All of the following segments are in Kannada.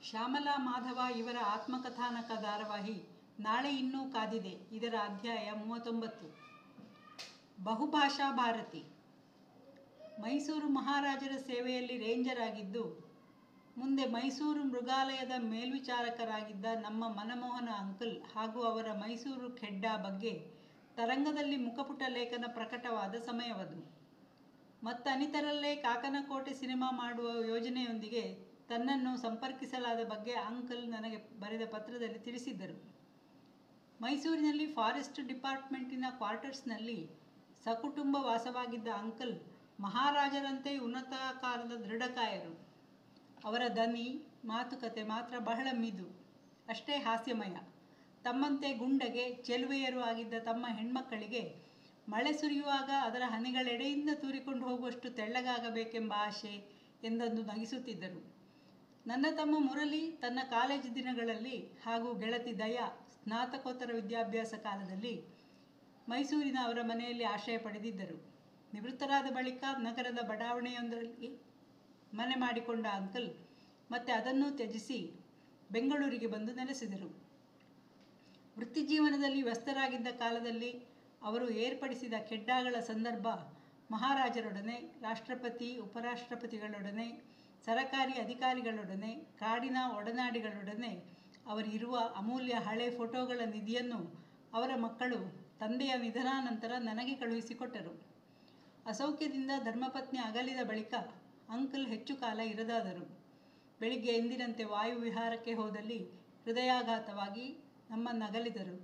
ಶ್ಯಾಮಲಾ ಮಾಧವ ಇವರ ಆತ್ಮಕಥಾನಕ ಧಾರಾವಾಹಿ ನಾಳೆ ಇನ್ನೂ ಕಾದಿದೆ ಇದರ ಅಧ್ಯಾಯ ಮೂವತ್ತೊಂಬತ್ತು ಬಹುಭಾಷಾ ಭಾರತಿ ಮೈಸೂರು ಮಹಾರಾಜರ ಸೇವೆಯಲ್ಲಿ ರೇಂಜರ್ ಆಗಿದ್ದು ಮುಂದೆ ಮೈಸೂರು ಮೃಗಾಲಯದ ಮೇಲ್ವಿಚಾರಕರಾಗಿದ್ದ ನಮ್ಮ ಮನಮೋಹನ ಅಂಕಲ್ ಹಾಗೂ ಅವರ ಮೈಸೂರು ಖೆಡ್ಡ ಬಗ್ಗೆ ತರಂಗದಲ್ಲಿ ಮುಖಪುಟ ಲೇಖನ ಪ್ರಕಟವಾದ ಸಮಯವದು ಮತ್ತನಿತರಲ್ಲೇ ಕಾಕನಕೋಟೆ ಸಿನಿಮಾ ಮಾಡುವ ಯೋಜನೆಯೊಂದಿಗೆ ತನ್ನನ್ನು ಸಂಪರ್ಕಿಸಲಾದ ಬಗ್ಗೆ ಅಂಕಲ್ ನನಗೆ ಬರೆದ ಪತ್ರದಲ್ಲಿ ತಿಳಿಸಿದ್ದರು ಮೈಸೂರಿನಲ್ಲಿ ಫಾರೆಸ್ಟ್ ಡಿಪಾರ್ಟ್ಮೆಂಟಿನ ಕ್ವಾರ್ಟರ್ಸ್ನಲ್ಲಿ ಸಕುಟುಂಬ ವಾಸವಾಗಿದ್ದ ಅಂಕಲ್ ಮಹಾರಾಜರಂತೆ ಉನ್ನತಾಕಾರದ ದೃಢಕಾಯರು ಅವರ ದನಿ ಮಾತುಕತೆ ಮಾತ್ರ ಬಹಳ ಮಿದು ಅಷ್ಟೇ ಹಾಸ್ಯಮಯ ತಮ್ಮಂತೆ ಗುಂಡಗೆ ಚೆಲುವೆಯರು ಆಗಿದ್ದ ತಮ್ಮ ಹೆಣ್ಮಕ್ಕಳಿಗೆ ಮಳೆ ಸುರಿಯುವಾಗ ಅದರ ಹನಿಗಳೆಡೆಯಿಂದ ತೂರಿಕೊಂಡು ಹೋಗುವಷ್ಟು ತೆಳ್ಳಗಾಗಬೇಕೆಂಬ ಆಶೆ ಎಂದೊಂದು ನಗಿಸುತ್ತಿದ್ದರು ನನ್ನ ತಮ್ಮ ಮುರಳಿ ತನ್ನ ಕಾಲೇಜು ದಿನಗಳಲ್ಲಿ ಹಾಗೂ ಗೆಳತಿ ದಯಾ ಸ್ನಾತಕೋತ್ತರ ವಿದ್ಯಾಭ್ಯಾಸ ಕಾಲದಲ್ಲಿ ಮೈಸೂರಿನ ಅವರ ಮನೆಯಲ್ಲಿ ಆಶ್ರಯ ಪಡೆದಿದ್ದರು ನಿವೃತ್ತರಾದ ಬಳಿಕ ನಗರದ ಬಡಾವಣೆಯೊಂದರಲ್ಲಿ ಮನೆ ಮಾಡಿಕೊಂಡ ಅಂಕಲ್ ಮತ್ತೆ ಅದನ್ನೂ ತ್ಯಜಿಸಿ ಬೆಂಗಳೂರಿಗೆ ಬಂದು ನೆಲೆಸಿದರು ವೃತ್ತಿಜೀವನದಲ್ಲಿ ವ್ಯಸ್ತರಾಗಿದ್ದ ಕಾಲದಲ್ಲಿ ಅವರು ಏರ್ಪಡಿಸಿದ ಕೆಡ್ಡಾಗಳ ಸಂದರ್ಭ ಮಹಾರಾಜರೊಡನೆ ರಾಷ್ಟ್ರಪತಿ ಉಪರಾಷ್ಟ್ರಪತಿಗಳೊಡನೆ ಸರಕಾರಿ ಅಧಿಕಾರಿಗಳೊಡನೆ ಕಾಡಿನ ಒಡನಾಡಿಗಳೊಡನೆ ಅವರಿರುವ ಅಮೂಲ್ಯ ಹಳೆ ಫೋಟೋಗಳ ನಿಧಿಯನ್ನು ಅವರ ಮಕ್ಕಳು ತಂದೆಯ ನಿಧನಾನಂತರ ನನಗೆ ಕಳುಹಿಸಿಕೊಟ್ಟರು ಅಸೌಖ್ಯದಿಂದ ಧರ್ಮಪತ್ನಿ ಅಗಲಿದ ಬಳಿಕ ಅಂಕಲ್ ಹೆಚ್ಚು ಕಾಲ ಇರದಾದರು ಬೆಳಿಗ್ಗೆ ಎಂದಿನಂತೆ ವಾಯುವಿಹಾರಕ್ಕೆ ಹೋದಲ್ಲಿ ಹೃದಯಾಘಾತವಾಗಿ ನಮ್ಮನ್ನಗಲಿದರು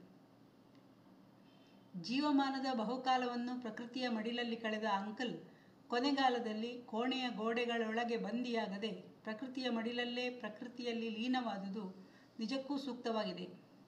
ಜೀವಮಾನದ ಬಹುಕಾಲವನ್ನು ಪ್ರಕೃತಿಯ ಮಡಿಲಲ್ಲಿ ಕಳೆದ ಅಂಕಲ್ ಕೊನೆಗಾಲದಲ್ಲಿ ಕೋಣೆಯ ಗೋಡೆಗಳೊಳಗೆ ಬಂದಿಯಾಗದೆ ಪ್ರಕೃತಿಯ ಮಡಿಲಲ್ಲೇ ಪ್ರಕೃತಿಯಲ್ಲಿ ಲೀನವಾದುದು ನಿಜಕ್ಕೂ ಸೂಕ್ತವಾಗಿದೆ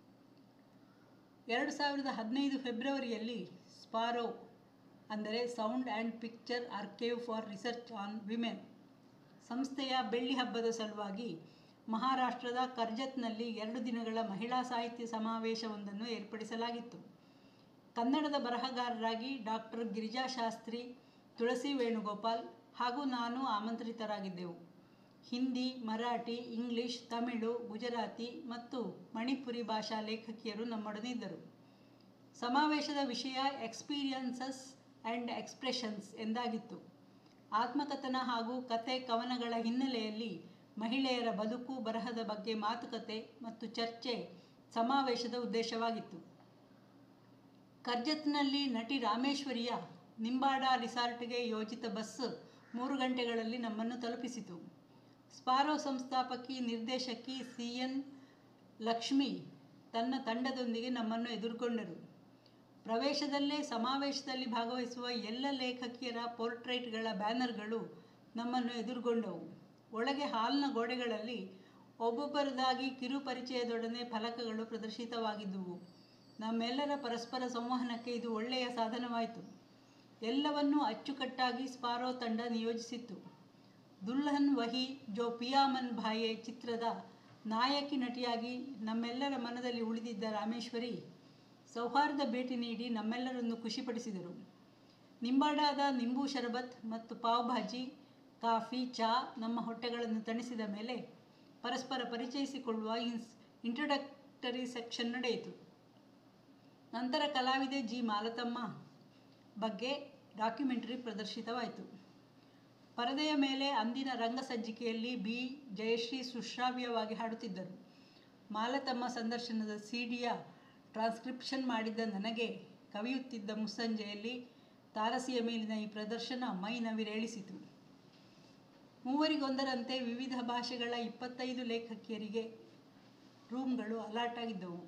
ಎರಡು ಸಾವಿರದ ಹದಿನೈದು ಫೆಬ್ರವರಿಯಲ್ಲಿ ಸ್ಪಾರೋ ಅಂದರೆ sound and picture archive for research on women ಸಂಸ್ಥೆಯ ಬೆಳ್ಳಿ ಹಬ್ಬದ ಸಲುವಾಗಿ ಮಹಾರಾಷ್ಟ್ರದ ಕರ್ಜತ್ನಲ್ಲಿ ಎರಡು ದಿನಗಳ ಮಹಿಳಾ ಸಾಹಿತ್ಯ ಸಮಾವೇಶವೊಂದನ್ನು ಏರ್ಪಡಿಸಲಾಗಿತ್ತು ಕನ್ನಡದ ಬರಹಗಾರರಾಗಿ ಡಾಕ್ಟರ್ ಗಿರಿಜಾಶಾಸ್ತ್ರಿ ತುಳಸಿ ವೇಣುಗೋಪಾಲ್ ಹಾಗೂ ನಾನು ಆಮಂತ್ರಿತರಾಗಿದ್ದೆವು ಹಿಂದಿ ಮರಾಠಿ ಇಂಗ್ಲಿಷ್ ತಮಿಳು ಗುಜರಾತಿ ಮತ್ತು ಮಣಿಪುರಿ ಭಾಷಾ ಲೇಖಕಿಯರು ನಮ್ಮೊಡನಿದ್ದರು ಸಮಾವೇಶದ ವಿಷಯ ಎಕ್ಸ್ಪೀರಿಯನ್ಸಸ್ ಆ್ಯಂಡ್ ಎಕ್ಸ್ಪ್ರೆಷನ್ಸ್ ಎಂದಾಗಿತ್ತು ಆತ್ಮಕಥನ ಹಾಗೂ ಕತೆ ಕವನಗಳ ಹಿನ್ನೆಲೆಯಲ್ಲಿ ಮಹಿಳೆಯರ ಬದುಕು ಬರಹದ ಬಗ್ಗೆ ಮಾತುಕತೆ ಮತ್ತು ಚರ್ಚೆ ಸಮಾವೇಶದ ಉದ್ದೇಶವಾಗಿತ್ತು ಕರ್ಜತ್ನಲ್ಲಿ ನಟಿ ರಾಮೇಶ್ವರಿಯ ನಿಂಬಾಡ ರಿಸಾರ್ಟ್ಗೆ ಯೋಜಿತ ಬಸ್ ಮೂರು ಗಂಟೆಗಳಲ್ಲಿ ನಮ್ಮನ್ನು ತಲುಪಿಸಿತು ಸ್ಪಾರೋ ಸಂಸ್ಥಾಪಕಿ ನಿರ್ದೇಶಕಿ ಸಿ ಎನ್ ಲಕ್ಷ್ಮಿ ತನ್ನ ತಂಡದೊಂದಿಗೆ ನಮ್ಮನ್ನು ಎದುರುಗೊಂಡರು ಪ್ರವೇಶದಲ್ಲೇ ಸಮಾವೇಶದಲ್ಲಿ ಭಾಗವಹಿಸುವ ಎಲ್ಲ ಲೇಖಕಿಯರ ಪೋರ್ಟ್ರೇಟ್ಗಳ ಬ್ಯಾನರ್ಗಳು ನಮ್ಮನ್ನು ಎದುರುಗೊಂಡವು ಒಳಗೆ ಹಾಲ್ನ ಗೋಡೆಗಳಲ್ಲಿ ಒಬ್ಬೊಬ್ಬರದಾಗಿ ಕಿರು ಪರಿಚಯದೊಡನೆ ಫಲಕಗಳು ಪ್ರದರ್ಶಿತವಾಗಿದ್ದುವು ನಮ್ಮೆಲ್ಲರ ಪರಸ್ಪರ ಸಂವಹನಕ್ಕೆ ಇದು ಒಳ್ಳೆಯ ಸಾಧನವಾಯಿತು ಎಲ್ಲವನ್ನೂ ಅಚ್ಚುಕಟ್ಟಾಗಿ ಸ್ಪಾರೋ ತಂಡ ನಿಯೋಜಿಸಿತ್ತು ದುಲ್ಹನ್ ವಹಿ ಜೋ ಪಿಯಾಮನ್ ಭಾಯೆ ಚಿತ್ರದ ನಾಯಕಿ ನಟಿಯಾಗಿ ನಮ್ಮೆಲ್ಲರ ಮನದಲ್ಲಿ ಉಳಿದಿದ್ದ ರಾಮೇಶ್ವರಿ ಸೌಹಾರ್ದ ಭೇಟಿ ನೀಡಿ ನಮ್ಮೆಲ್ಲರನ್ನು ಖುಷಿಪಡಿಸಿದರು ನಿಂಬಾಡಾದ ನಿಂಬು ಶರಬತ್ ಮತ್ತು ಪಾವ್ ಭಾಜಿ ಕಾಫಿ ಚಹಾ ನಮ್ಮ ಹೊಟ್ಟೆಗಳನ್ನು ತಣಿಸಿದ ಮೇಲೆ ಪರಸ್ಪರ ಪರಿಚಯಿಸಿಕೊಳ್ಳುವ ಇನ್ಸ್ ಇಂಟ್ರಡಕ್ಟರಿ ಸೆಕ್ಷನ್ ನಡೆಯಿತು ನಂತರ ಕಲಾವಿದೆ ಜಿ ಮಾಲತಮ್ಮ ಬಗ್ಗೆ ಡಾಕ್ಯುಮೆಂಟರಿ ಪ್ರದರ್ಶಿತವಾಯಿತು ಪರದೆಯ ಮೇಲೆ ಅಂದಿನ ರಂಗಸಜ್ಜಿಕೆಯಲ್ಲಿ ಬಿ ಜಯಶ್ರೀ ಸುಶ್ರಾವ್ಯವಾಗಿ ಹಾಡುತ್ತಿದ್ದರು ಮಾಲತಮ್ಮ ಸಂದರ್ಶನದ ಸಿಡಿಯ ಟ್ರಾನ್ಸ್ಕ್ರಿಪ್ಷನ್ ಮಾಡಿದ್ದ ನನಗೆ ಕವಿಯುತ್ತಿದ್ದ ಮುಸ್ಸಂಜೆಯಲ್ಲಿ ತಾರಸಿಯ ಮೇಲಿನ ಈ ಪ್ರದರ್ಶನ ಮೈ ನವಿರೇಳಿಸಿತು ಮೂವರಿಗೊಂದರಂತೆ ವಿವಿಧ ಭಾಷೆಗಳ ಇಪ್ಪತ್ತೈದು ಲೇಖಕಿಯರಿಗೆ ರೂಮ್ಗಳು ಅಲಾಟಾಗಿದ್ದವು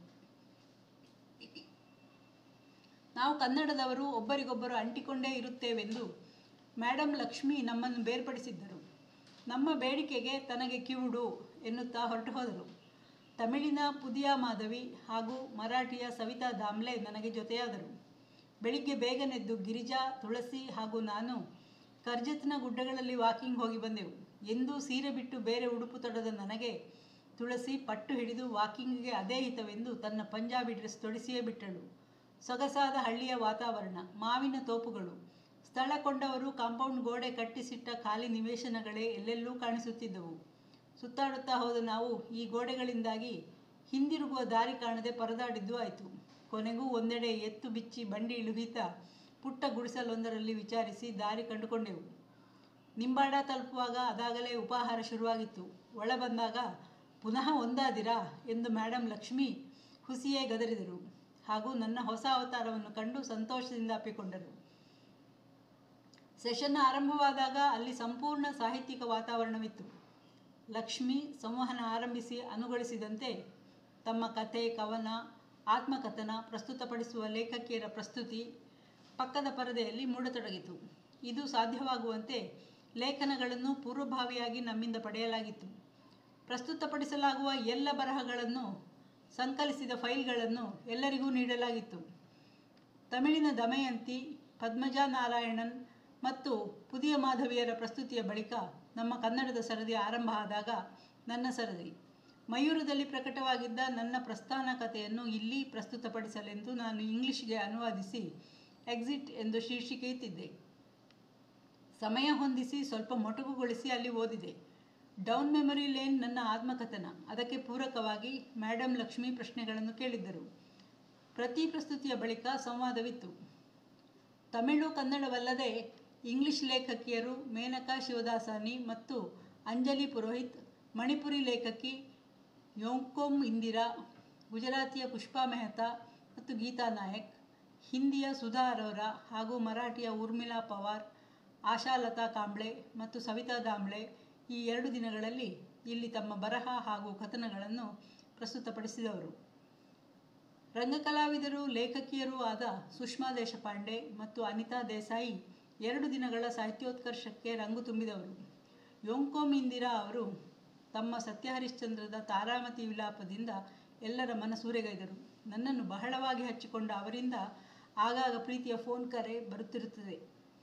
ನಾವು ಕನ್ನಡದವರು ಒಬ್ಬರಿಗೊಬ್ಬರು ಅಂಟಿಕೊಂಡೇ ಇರುತ್ತೇವೆಂದು ಮೇಡಮ್ ಲಕ್ಷ್ಮಿ ನಮ್ಮನ್ನು ಬೇರ್ಪಡಿಸಿದ್ದರು ನಮ್ಮ ಬೇಡಿಕೆಗೆ ತನಗೆ ಕಿವುಡು ಎನ್ನುತ್ತಾ ಹೊರಟು ಹೋದರು ತಮಿಳಿನ ಪುದಿಯ ಮಾಧವಿ ಹಾಗೂ ಮರಾಠಿಯ ಸವಿತಾ ದಾಮ್ಲೆ ನನಗೆ ಜೊತೆಯಾದರು ಬೆಳಿಗ್ಗೆ ಬೇಗನೆದ್ದು ಗಿರಿಜಾ ತುಳಸಿ ಹಾಗೂ ನಾನು ಕರ್ಜತ್ನ ಗುಡ್ಡಗಳಲ್ಲಿ ವಾಕಿಂಗ್ ಹೋಗಿ ಬಂದೆವು ಎಂದೂ ಸೀರೆ ಬಿಟ್ಟು ಬೇರೆ ಉಡುಪು ತೊಡದ ನನಗೆ ತುಳಸಿ ಪಟ್ಟು ಹಿಡಿದು ವಾಕಿಂಗಿಗೆ ಅದೇ ಹಿತವೆಂದು ತನ್ನ ಪಂಜಾಬಿ ಡ್ರೆಸ್ ತೊಡಿಸಿಯೇ ಬಿಟ್ಟಳು ಸೊಗಸಾದ ಹಳ್ಳಿಯ ವಾತಾವರಣ ಮಾವಿನ ತೋಪುಗಳು ಸ್ಥಳ ಕೊಂಡವರು ಕಾಂಪೌಂಡ್ ಗೋಡೆ ಕಟ್ಟಿಸಿಟ್ಟ ಖಾಲಿ ನಿವೇಶನಗಳೇ ಎಲ್ಲೆಲ್ಲೂ ಕಾಣಿಸುತ್ತಿದ್ದವು ಸುತ್ತಾಡುತ್ತಾ ಹೋದ ನಾವು ಈ ಗೋಡೆಗಳಿಂದಾಗಿ ಹಿಂದಿರುಗುವ ದಾರಿ ಕಾಣದೆ ಪರದಾಡಿದ್ದು ಆಯಿತು ಕೊನೆಗೂ ಒಂದೆಡೆ ಎತ್ತು ಬಿಚ್ಚಿ ಬಂಡಿ ಇಳುಹಿತ ಪುಟ್ಟ ಗುಡಿಸಲೊಂದರಲ್ಲಿ ವಿಚಾರಿಸಿ ದಾರಿ ಕಂಡುಕೊಂಡೆವು ನಿಂಬಾಡ ತಲುಪುವಾಗ ಅದಾಗಲೇ ಉಪಾಹಾರ ಶುರುವಾಗಿತ್ತು ಒಳ ಬಂದಾಗ ಪುನಃ ಒಂದಾದಿರಾ ಎಂದು ಮೇಡಮ್ ಲಕ್ಷ್ಮಿ ಹುಸಿಯೇ ಗದರಿದರು ಹಾಗೂ ನನ್ನ ಹೊಸ ಅವತಾರವನ್ನು ಕಂಡು ಸಂತೋಷದಿಂದ ಅಪ್ಪಿಕೊಂಡರು ಸೆಷನ್ ಆರಂಭವಾದಾಗ ಅಲ್ಲಿ ಸಂಪೂರ್ಣ ಸಾಹಿತ್ಯಿಕ ವಾತಾವರಣವಿತ್ತು ಲಕ್ಷ್ಮಿ ಸಂವಹನ ಆರಂಭಿಸಿ ಅನುಗೊಳಿಸಿದಂತೆ ತಮ್ಮ ಕಥೆ ಕವನ ಆತ್ಮಕಥನ ಪ್ರಸ್ತುತಪಡಿಸುವ ಲೇಖಕಿಯರ ಪ್ರಸ್ತುತಿ ಪಕ್ಕದ ಪರದೆಯಲ್ಲಿ ಮೂಡತೊಡಗಿತು ಇದು ಸಾಧ್ಯವಾಗುವಂತೆ ಲೇಖನಗಳನ್ನು ಪೂರ್ವಭಾವಿಯಾಗಿ ನಮ್ಮಿಂದ ಪಡೆಯಲಾಗಿತ್ತು ಪ್ರಸ್ತುತಪಡಿಸಲಾಗುವ ಎಲ್ಲ ಬರಹಗಳನ್ನು ಸಂಕಲಿಸಿದ ಫೈಲ್ಗಳನ್ನು ಎಲ್ಲರಿಗೂ ನೀಡಲಾಗಿತ್ತು ತಮಿಳಿನ ದಮಯಂತಿ ಪದ್ಮಜಾ ನಾರಾಯಣನ್ ಮತ್ತು ಪುದಿಯ ಮಾಧವಿಯರ ಪ್ರಸ್ತುತಿಯ ಬಳಿಕ ನಮ್ಮ ಕನ್ನಡದ ಸರದಿ ಆರಂಭ ಆದಾಗ ನನ್ನ ಸರದಿ ಮಯೂರದಲ್ಲಿ ಪ್ರಕಟವಾಗಿದ್ದ ನನ್ನ ಪ್ರಸ್ಥಾನ ಕಥೆಯನ್ನು ಇಲ್ಲಿ ಪ್ರಸ್ತುತಪಡಿಸಲೆಂದು ನಾನು ಇಂಗ್ಲಿಷ್ಗೆ ಅನುವಾದಿಸಿ ಎಕ್ಸಿಟ್ ಎಂದು ಶೀರ್ಷಿಕೆ ಇಟ್ಟಿದ್ದೆ ಸಮಯ ಹೊಂದಿಸಿ ಸ್ವಲ್ಪ ಮೊಟಕುಗೊಳಿಸಿ ಅಲ್ಲಿ ಓದಿದೆ ಡೌನ್ ಮೆಮೊರಿ ಲೇನ್ ನನ್ನ ಆತ್ಮಕಥನ ಅದಕ್ಕೆ ಪೂರಕವಾಗಿ ಮೇಡಮ್ ಲಕ್ಷ್ಮಿ ಪ್ರಶ್ನೆಗಳನ್ನು ಕೇಳಿದ್ದರು ಪ್ರತಿ ಪ್ರಸ್ತುತಿಯ ಬಳಿಕ ಸಂವಾದವಿತ್ತು ತಮಿಳು ಕನ್ನಡವಲ್ಲದೆ ಇಂಗ್ಲಿಷ್ ಲೇಖಕಿಯರು ಮೇನಕಾ ಶಿವದಾಸಾನಿ ಮತ್ತು ಅಂಜಲಿ ಪುರೋಹಿತ್ ಮಣಿಪುರಿ ಲೇಖಕಿ ಯೋಂಕೋಮ್ ಇಂದಿರಾ ಗುಜರಾತಿಯ ಪುಷ್ಪಾ ಮೆಹ್ತಾ ಮತ್ತು ಗೀತಾ ನಾಯಕ್ ಹಿಂದಿಯ ಸುಧಾ ಅರೋರಾ ಹಾಗೂ ಮರಾಠಿಯ ಊರ್ಮಿಳಾ ಪವಾರ್ ಆಶಾಲತಾ ಕಾಂಬ್ಳೆ ಮತ್ತು ಸವಿತಾ ದಾಂಬ್ಳೆ ಈ ಎರಡು ದಿನಗಳಲ್ಲಿ ಇಲ್ಲಿ ತಮ್ಮ ಬರಹ ಹಾಗೂ ಕಥನಗಳನ್ನು ಪ್ರಸ್ತುತಪಡಿಸಿದವರು ರಂಗಕಲಾವಿದರು ಲೇಖಕಿಯರೂ ಆದ ಸುಷ್ಮಾ ದೇಶಪಾಂಡೆ ಮತ್ತು ಅನಿತಾ ದೇಸಾಯಿ ಎರಡು ದಿನಗಳ ಸಾಹಿತ್ಯೋತ್ಕರ್ಷಕ್ಕೆ ರಂಗು ತುಂಬಿದವರು ಯೋಂಕೋಮ್ ಇಂದಿರಾ ಅವರು ತಮ್ಮ ಸತ್ಯಹರಿಶ್ಚಂದ್ರದ ತಾರಾಮತಿ ವಿಲಾಪದಿಂದ ಎಲ್ಲರ ಮನಸೂರೆಗೈದರು ನನ್ನನ್ನು ಬಹಳವಾಗಿ ಹಚ್ಚಿಕೊಂಡ ಅವರಿಂದ ಆಗಾಗ ಪ್ರೀತಿಯ ಫೋನ್ ಕರೆ ಬರುತ್ತಿರುತ್ತದೆ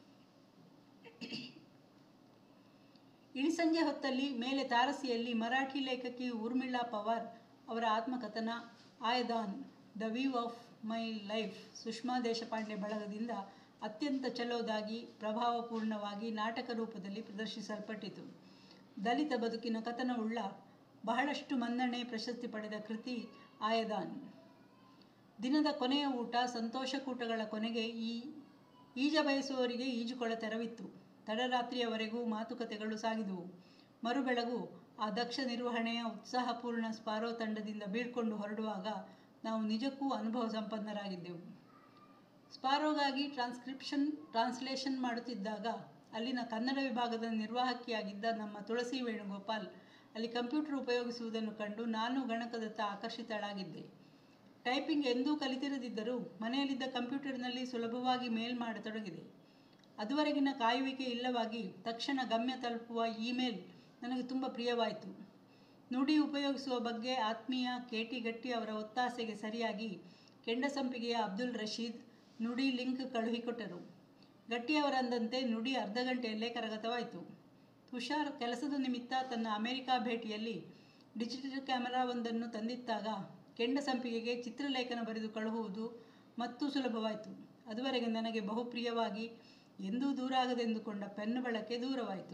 ಇಳಿಸಂಜೆ ಹೊತ್ತಲ್ಲಿ ಮೇಲೆ ತಾರಸಿಯಲ್ಲಿ ಮರಾಠಿ ಲೇಖಕಿ ಊರ್ಮಿಳಾ ಪವಾರ್ ಅವರ ಆತ್ಮಕಥನ Aaydan the weave of my life Sushma Deshpande ಬಳಗದಿಂದ ಅತ್ಯಂತ ಚಲೋದಾಗಿ ಪ್ರಭಾವಪೂರ್ಣವಾಗಿ ನಾಟಕ ರೂಪದಲ್ಲಿ ಪ್ರದರ್ಶಿಸಲ್ಪಟ್ಟಿತು ದಲಿತ ಬದುಕಿನ ಕಥನವುಳ್ಳ ಬಹಳಷ್ಟು ಮನ್ನಣೆ ಪ್ರಶಸ್ತಿ ಪಡೆದ ಕೃತಿ ಆಯದಾನ್ ದಿನದ ಕೊನೆಯ ಊಟ ಸಂತೋಷಕೂಟಗಳ ಕೊನೆಗೆ ಈ ಈಜ ಬಯಸುವವರಿಗೆ ಈಜುಕೊಳ ತೆರವಿತ್ತು ತಡರಾತ್ರಿಯವರೆಗೂ ಮಾತುಕತೆಗಳು ಸಾಗಿದುವು ಮರುಬೆಳಗು ಆ ದಕ್ಷ ನಿರ್ವಹಣೆಯ ಉತ್ಸಾಹಪೂರ್ಣ ಸ್ಪಾರೋ ತಂಡದಿಂದ ಬೀಳ್ಕೊಂಡು ಹೊರಡುವಾಗ ನಾವು ನಿಜಕ್ಕೂ ಅನುಭವ ಸಂಪನ್ನರಾಗಿದ್ದೆವು ಸ್ಪಾರೋಗಾಗಿ ಟ್ರಾನ್ಸ್ಕ್ರಿಪ್ಷನ್ ಟ್ರಾನ್ಸ್ಲೇಷನ್ ಮಾಡುತ್ತಿದ್ದಾಗ ಅಲ್ಲಿನ ಕನ್ನಡ ವಿಭಾಗದ ನಿರ್ವಾಹಕಿಯಾಗಿದ್ದ ನಮ್ಮ ತುಳಸಿ ವೇಣುಗೋಪಾಲ್ ಅಲ್ಲಿ ಕಂಪ್ಯೂಟರ್ ಉಪಯೋಗಿಸುವುದನ್ನು ಕಂಡು ನಾನು ಗಣಕದತ್ತ ಆಕರ್ಷಿತಳಾಗಿದ್ದೆ ಟೈಪಿಂಗ್ ಎಂದೂ ಕಲಿತಿರದಿದ್ದರೂ ಮನೆಯಲ್ಲಿದ್ದ ಕಂಪ್ಯೂಟರ್ನಲ್ಲಿ ಸುಲಭವಾಗಿ ಮೇಲ್ ಮಾಡತೊಡಗಿದೆ ಅದುವರೆಗಿನ ಕಾಯುವಿಕೆ ಇಲ್ಲವಾಗಿ ತಕ್ಷಣ ಗಮ್ಯ ತಲುಪುವ ಇಮೇಲ್ ನನಗೆ ತುಂಬ ಪ್ರಿಯವಾಯಿತು ನುಡಿ ಉಪಯೋಗಿಸುವ ಬಗ್ಗೆ ಆತ್ಮೀಯ ಕೇಟಿ ಗಟ್ಟಿ ಅವರ ಒತ್ತಾಸೆಗೆ ಸರಿಯಾಗಿ ಕೆಂಡಸಂಪಿಗೆಯ ಅಬ್ದುಲ್ ರಶೀದ್ ನುಡಿ ಲಿಂಕ್ ಕಳುಹಿಕೊಟ್ಟರು ಗಟ್ಟಿಯವರಂದಂತೆ ನುಡಿ ಅರ್ಧ ಗಂಟೆಯಲ್ಲೇ ಕರಗತವಾಯಿತು ತುಷಾರ್ ಕೆಲಸದ ನಿಮಿತ್ತ ತನ್ನ ಅಮೆರಿಕಾ ಭೇಟಿಯಲ್ಲಿ ಡಿಜಿಟಲ್ ಕ್ಯಾಮರಾವೊಂದನ್ನು ತಂದಿತ್ತಾಗ ಕೆಂಡಸಂಪಿಗೆಗೆ ಚಿತ್ರಲೇಖನ ಬರೆದು ಕಳುಹುವುದು ಮತ್ತೂ ಸುಲಭವಾಯಿತು ಅದುವರೆಗೆ ನನಗೆ ಬಹುಪ್ರಿಯವಾಗಿ ಎಂದೂ ದೂರ ಆಗದೆಂದುಕೊಂಡ ಪೆನ್ನು ಬಳಕೆ ದೂರವಾಯಿತು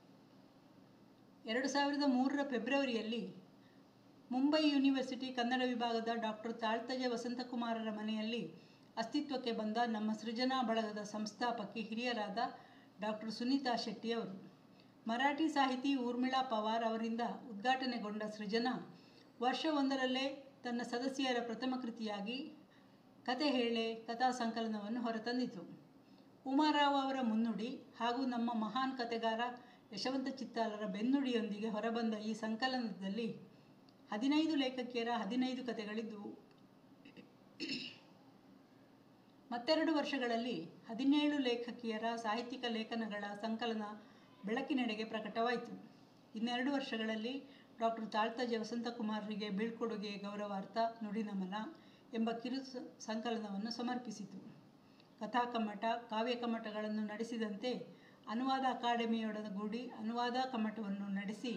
ಎರಡು ಸಾವಿರದ ಮೂರರ ಫೆಬ್ರವರಿಯಲ್ಲಿ ಮುಂಬೈ ಯೂನಿವರ್ಸಿಟಿ ಕನ್ನಡ ವಿಭಾಗದ ಡಾಕ್ಟರ್ ತಾಳ್ತಜೆ ವಸಂತಕುಮಾರರ ಮನೆಯಲ್ಲಿ ಅಸ್ತಿತ್ವಕ್ಕೆ ಬಂದ ನಮ್ಮ ಸೃಜನಾ ಬಳಗದ ಸಂಸ್ಥಾಪಕಿ ಹಿರಿಯರಾದ ಡಾಕ್ಟರ್ ಸುನೀತಾ ಶೆಟ್ಟಿಯವರು ಮರಾಠಿ ಸಾಹಿತಿ ಊರ್ಮಿಳಾ ಪವಾರ್ ಅವರಿಂದ ಉದ್ಘಾಟನೆಗೊಂಡ ಸೃಜನಾ ವರ್ಷವೊಂದರಲ್ಲೇ ತನ್ನ ಸದಸ್ಯರ ಪ್ರಥಮ ಕೃತಿಯಾಗಿ ಕತೆ ಹೇಳೆ ಕಥಾ ಸಂಕಲನವನ್ನು ಹೊರತಂದಿತು ಉಮಾರಾವ್ ಅವರ ಮುನ್ನುಡಿ ಹಾಗೂ ನಮ್ಮ ಮಹಾನ್ ಕತೆಗಾರ ಯಶವಂತ ಚಿತ್ತಾಲರ ಬೆನ್ನುಡಿಯೊಂದಿಗೆ ಹೊರಬಂದ ಈ ಸಂಕಲನದಲ್ಲಿ ಹದಿನೈದು ಲೇಖಕಿಯರ ಹದಿನೈದು ಕತೆಗಳಿದ್ದವು ಮತ್ತೆರಡು ವರ್ಷಗಳಲ್ಲಿ ಹದಿನೇಳು ಲೇಖಕಿಯರ ಸಾಹಿತ್ಯಿಕ ಲೇಖನಗಳ ಸಂಕಲನ ಬೆಳಕಿನೆಡೆಗೆ ಪ್ರಕಟವಾಯಿತು ಇನ್ನೆರಡು ವರ್ಷಗಳಲ್ಲಿ ಡಾಕ್ಟರ್ ತಾಳ್ತಜೆ ವಸಂತಕುಮಾರರಿಗೆ ಬೀಳ್ಕೊಡುಗೆ ಗೌರವಾರ್ಥ ನುಡಿನಮನ ಎಂಬ ಕಿರು ಸ- ಸಂಕಲನವನ್ನು ಸಮರ್ಪಿಸಿತು ಕಥಾಕಮ್ಮಟ ಕಾವ್ಯ ಕಮ್ಮಟಗಳನ್ನು ನಡೆಸಿದಂತೆ ಅನುವಾದ ಅಕಾಡೆಮಿಯೊಡಗೂಡಿ ಅನುವಾದ ಕಮ್ಮಟವನ್ನು ನಡೆಸಿ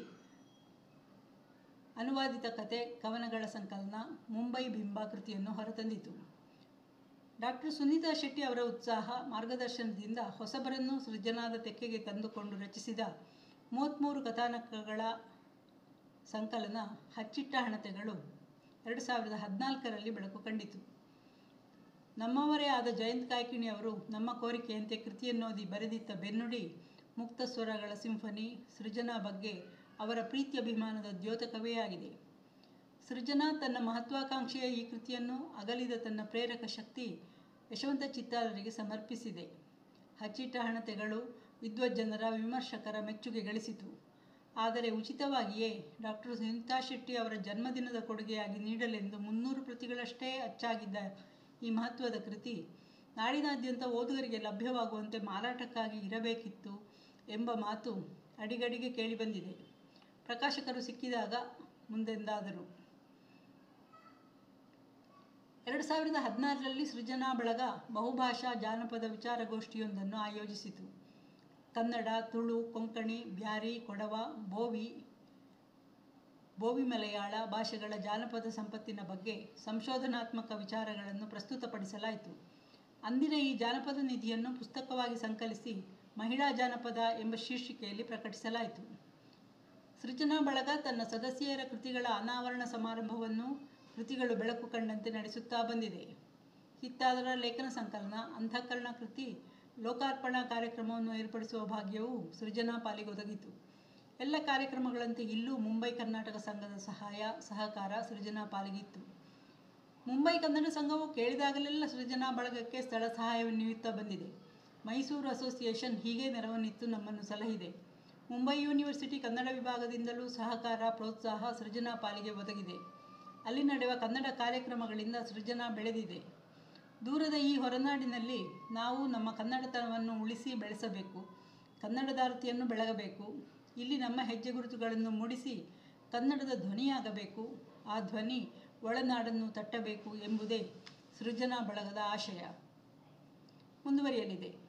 ಅನುವಾದಿತ ಕತೆ ಕವನಗಳ ಸಂಕಲನ ಮುಂಬೈ ಬಿಂಬ ಕೃತಿಯನ್ನು ಹೊರತಂದಿತು ಡಾಕ್ಟರ್ ಸುನೀತಾ ಶೆಟ್ಟಿ ಅವರ ಉತ್ಸಾಹ ಮಾರ್ಗದರ್ಶನದಿಂದ ಹೊಸಬರನ್ನು ಸೃಜನಾದ ತೆಕ್ಕೆಗೆ ತಂದುಕೊಂಡು ರಚಿಸಿದ ಮೂವತ್ತ್ಮೂರು ಕಥಾನಕಗಳ ಸಂಕಲನ ಹಚ್ಚಿಟ್ಟ ಹಣತೆಗಳು ಎರಡು ಸಾವಿರದ ಹದಿನಾಲ್ಕರಲ್ಲಿ ಬೆಳಕು ಕಂಡಿತು ನಮ್ಮವರೇ ಆದ ಜಯಂತ್ ಕಾಯ್ಕಿಣಿ ಅವರು ನಮ್ಮ ಕೋರಿಕೆಯಂತೆ ಕೃತಿಯನ್ನೋದಿ ಬರೆದಿದ್ದ ಬೆನ್ನುಡಿ ಮುಕ್ತ ಸ್ವರಗಳ ಸಿಂಫನಿ ಸೃಜನಾ ಬಗ್ಗೆ ಅವರ ಪ್ರೀತಿ ಅಭಿಮಾನದ ದ್ಯೋತಕವೇ ಆಗಿದೆ ಸೃಜನಾ ತನ್ನ ಮಹತ್ವಾಕಾಂಕ್ಷೆಯ ಈ ಕೃತಿಯನ್ನು ಅಗಲಿದ ತನ್ನ ಪ್ರೇರಕ ಶಕ್ತಿ ಯಶವಂತ ಚಿತ್ತಾರರಿಗೆ ಸಮರ್ಪಿಸಿದೆ ಹಚ್ಚಿಟ್ಟ ಹಣತೆಗಳು ವಿದ್ವಜ್ಜನರ ವಿಮರ್ಶಕರ ಮೆಚ್ಚುಗೆ ಗಳಿಸಿತು ಆದರೆ ಉಚಿತವಾಗಿಯೇ ಡಾಕ್ಟರ್ ಸುನೀತಾ ಶೆಟ್ಟಿ ಅವರ ಜನ್ಮದಿನದ ಕೊಡುಗೆಯಾಗಿ ನೀಡಲೆಂದು ಮುನ್ನೂರು ಪ್ರತಿಗಳಷ್ಟೇ ಅಚ್ಚಾಗಿದ್ದ ಈ ಮಹತ್ವದ ಕೃತಿ ನಾಡಿನಾದ್ಯಂತ ಓದುಗರಿಗೆ ಲಭ್ಯವಾಗುವಂತೆ ಮಾರಾಟಕ್ಕಾಗಿ ಇರಬೇಕಿತ್ತು ಎಂಬ ಮಾತು ಅಡಿಗಡಿಗೆ ಕೇಳಿಬಂದಿದೆ ಪ್ರಕಾಶಕರು ಸಿಕ್ಕಿದಾಗ ಮುಂದೆಂದಾದರು ಎರಡು ಸಾವಿರದ ಹದಿನಾರರಲ್ಲಿ ಸೃಜನಾ ಬಳಗ ಬಹುಭಾಷಾ ಜಾನಪದ ವಿಚಾರಗೋಷ್ಠಿಯೊಂದನ್ನು ಆಯೋಜಿಸಿತು ಕನ್ನಡ ತುಳು ಕೊಂಕಣಿ ಬ್ಯಾರಿ ಕೊಡವ ಬೋವಿ ಬೋವಿ ಮಲಯಾಳ ಭಾಷೆಗಳ ಜಾನಪದ ಸಂಪತ್ತಿನ ಬಗ್ಗೆ ಸಂಶೋಧನಾತ್ಮಕ ವಿಚಾರಗಳನ್ನು ಪ್ರಸ್ತುತಪಡಿಸಲಾಯಿತು ಅಂದಿನ ಈ ಜಾನಪದ ನಿಧಿಯನ್ನು ಪುಸ್ತಕವಾಗಿ ಸಂಕಲಿಸಿ ಮಹಿಳಾ ಜಾನಪದ ಎಂಬ ಶೀರ್ಷಿಕೆಯಲ್ಲಿ ಪ್ರಕಟಿಸಲಾಯಿತು ಸೃಜನಾ ಬಳಗ ತನ್ನ ಸದಸ್ಯರ ಕೃತಿಗಳ ಅನಾವರಣ ಸಮಾರಂಭವನ್ನು ಕೃತಿಗಳು ಬೆಳಕು ಕಂಡಂತೆ ನಡೆಸುತ್ತಾ ಬಂದಿದೆ ಚಿತ್ತಾದರ ಲೇಖನ ಸಂಕಲನ ಅಂತಃಕರಣ ಕೃತಿ ಲೋಕಾರ್ಪಣಾ ಕಾರ್ಯಕ್ರಮವನ್ನು ಏರ್ಪಡಿಸುವ ಭಾಗ್ಯವು ಸೃಜನಾ ಪಾಲಿಗೊದಗಿತು ಎಲ್ಲ ಕಾರ್ಯಕ್ರಮಗಳಂತೆ ಇಲ್ಲೂ ಮುಂಬೈ ಕರ್ನಾಟಕ ಸಂಘದ ಸಹಾಯ ಸಹಕಾರ ಸೃಜನಾ ಪಾಲಿಗಿತ್ತು ಮುಂಬೈ ಕನ್ನಡ ಸಂಘವು ಕೇಳಿದಾಗಲೆಲ್ಲ ಸೃಜನಾ ಬಳಗಕ್ಕೆ ಸ್ಥಳ ಸಹಾಯವನ್ನು ನೀಡುತ್ತಾ ಬಂದಿದೆ ಮೈಸೂರು ಅಸೋಸಿಯೇಷನ್ ಹೀಗೆ ನೆರವನ್ನಿತ್ತು ನಮ್ಮನ್ನು ಸಲಹಿದೆ ಮುಂಬೈ ಯೂನಿವರ್ಸಿಟಿ ಕನ್ನಡ ವಿಭಾಗದಿಂದಲೂ ಸಹಕಾರ ಪ್ರೋತ್ಸಾಹ ಸೃಜನಾ ಪಾಲಿಗೆ ಒದಗಿದೆ ಅಲ್ಲಿ ನಡೆಯುವ ಕನ್ನಡ ಕಾರ್ಯಕ್ರಮಗಳಿಂದ ಸೃಜನಾ ಬೆಳೆದಿದೆ ದೂರದ ಈ ಹೊರನಾಡಿನಲ್ಲಿ ನಾವು ನಮ್ಮ ಕನ್ನಡತನವನ್ನು ಉಳಿಸಿ ಬೆಳೆಸಬೇಕು ಕನ್ನಡದಾರತಿಯನ್ನು ಬೆಳಗಬೇಕು ಇಲ್ಲಿ ನಮ್ಮ ಹೆಜ್ಜೆ ಗುರುತುಗಳನ್ನು ಮೂಡಿಸಿ ಕನ್ನಡದ ಧ್ವನಿಯಾಗಬೇಕು ಆ ಧ್ವನಿ ಒಳನಾಡನ್ನು ತಟ್ಟಬೇಕು ಎಂಬುದೇ ಸೃಜನಾ ಬಳಗದ ಆಶಯ ಮುಂದುವರಿಯಲಿದೆ